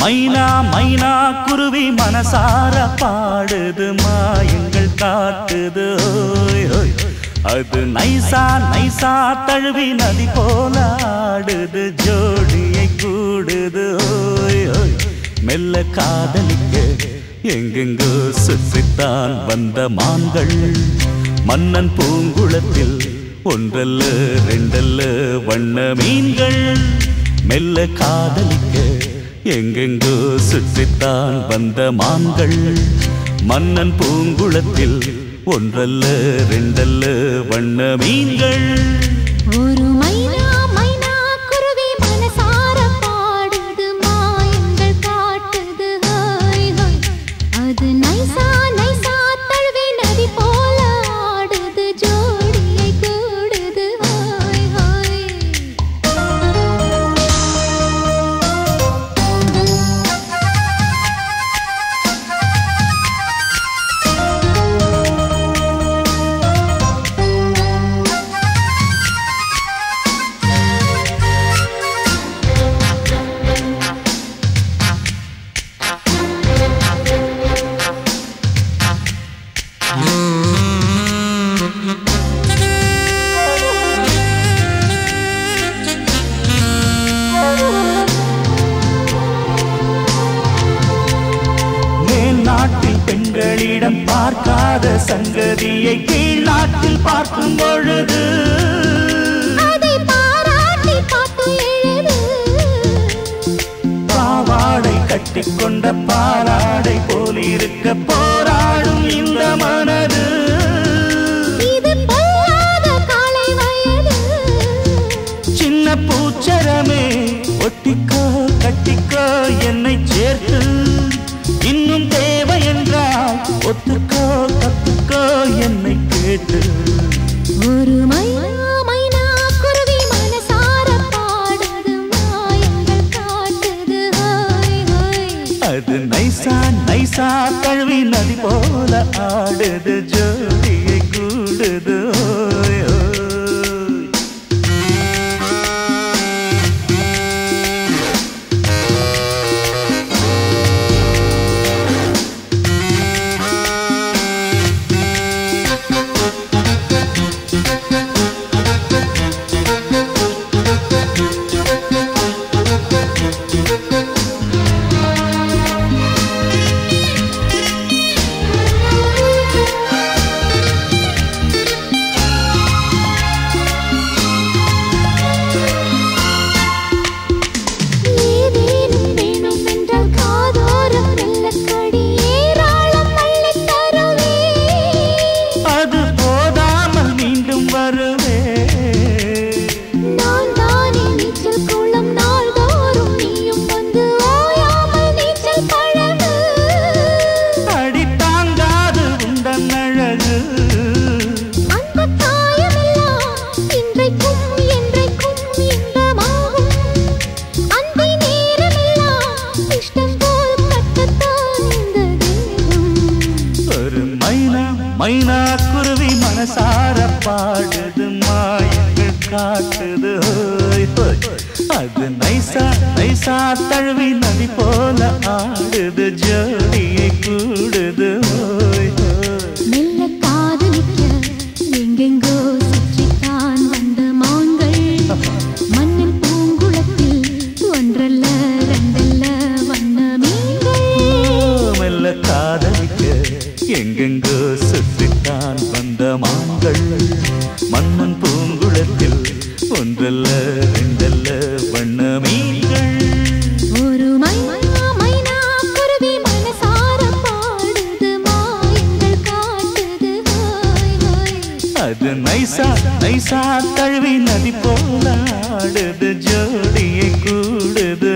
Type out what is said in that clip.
மைனா மைனா குருவி மனசார பாடுது மாயங்கள் காட்டுது ஓய், ஓய். அது நைசா நைசா தழுவி நதி போல ஆடுது ஜோடியை கூடுது ஓய், ஓய். மெல்ல காதலிக்க எங்கெங்கோ சுற்றித்தான் வந்த மான்கள் மன்னன் பூங்குளத்தில் ஒன்றல்ல ரெண்டல்ல வண்ண மீன்கள் மெல்ல காதலிக்க எங்கெங்கோ சுற்றித்தான் வந்த மான்கள் மன்னன் பூங்குளத்தில் ஒன்றல்ல ரெண்டல்ல வண்ண மீன்கள் ஒரு மைனா மைனா குருவி மனசார பாடுது மாயங்கள் காட்டுது ஹோய் ஹோய் அது நைசா நைசா தழுவி நதி போல ஆடுது ஜோடியை கூடுது ஹோய் ஹோய் மேல் நாட்டில் பெண்களிடம் பார்க்காத சங்கதியை கீழ் நாட்டில் பார்க்கும் பொழுது அதை பாராட்டி பாட்டு எழுது பாவாடை கட்டிக்கொண்ட பாலாடை போல் இருக்க போராடும் இந்த மனது இது பொல்லாத காலை வயது சின்ன பூச்சரமே ஒட்டிக்கோ கட்டிக்கோ என்னை சேர்த்து இன்னும் தேவை என்றால் ஒத்துக்கோ கத்துக்கோ என்னை கேட்டு ஒரு மைனா மைனா குருவி மனசார பாடுது மாயங்கள் காட்டுது ஹோய் ஹோய் அது நைசா நைசா தழுவி நதி போல ஆடுது ஜோடியை கூடுது ஓய், ஓய். ஏதேனும் வேணும் என்றால் காதோரம் மெல்லக்கடி ஏராளம் அள்ளித் தருவே அது போதாமல் மீண்டும் வருவே நான் தானே நீச்சல் குளம் நாள்தோறும் நீயும் வந்து ஓயாமல் நீச்சல் பழகு அடி தாங்காது உந்தன் அழகு அந்த காயமெல்லாம் இன்றைக்கும் என்றைக்கும் இன்பமாகும் அந்தி நேரமெல்லாம் இஷ்டம் போல் கட்டத்தான் இந்த தேகம் ஒரு மைனா மைனா குருவி மனசார பாடுது மாயங்கள் காட்டுது ஓய், ஓய். அது நைசா நைசா தழுவி நதி போல ஆடுது ஜோடியை கூடுது ஓய், ஓய். மெல்ல காதலிக்க எங்கெங்கோ சுற்றித்தான் வந்த மான்கள் மண்ணின் பூங்குளத்தில் ஒன்றல்ல ரெண்டல்ல வண்ண மீன்கள் மெல்ல காதலிக்க எங்கெங்கோ சுற்றித்தான் வந்த மான்கள் மன்னன் பூங்குளத்தில் ஒன்றல்ல ரெண்டல்ல வண்ண மீன்கள் ஒரு மைனா மைனா குருவி மனசார பாடுது மாயங்கள் காட்டுது ஹோய் ஹோய் அது நைசா நைசா தழுவி நதி போல ஆடுது ஜோடியை கூடுது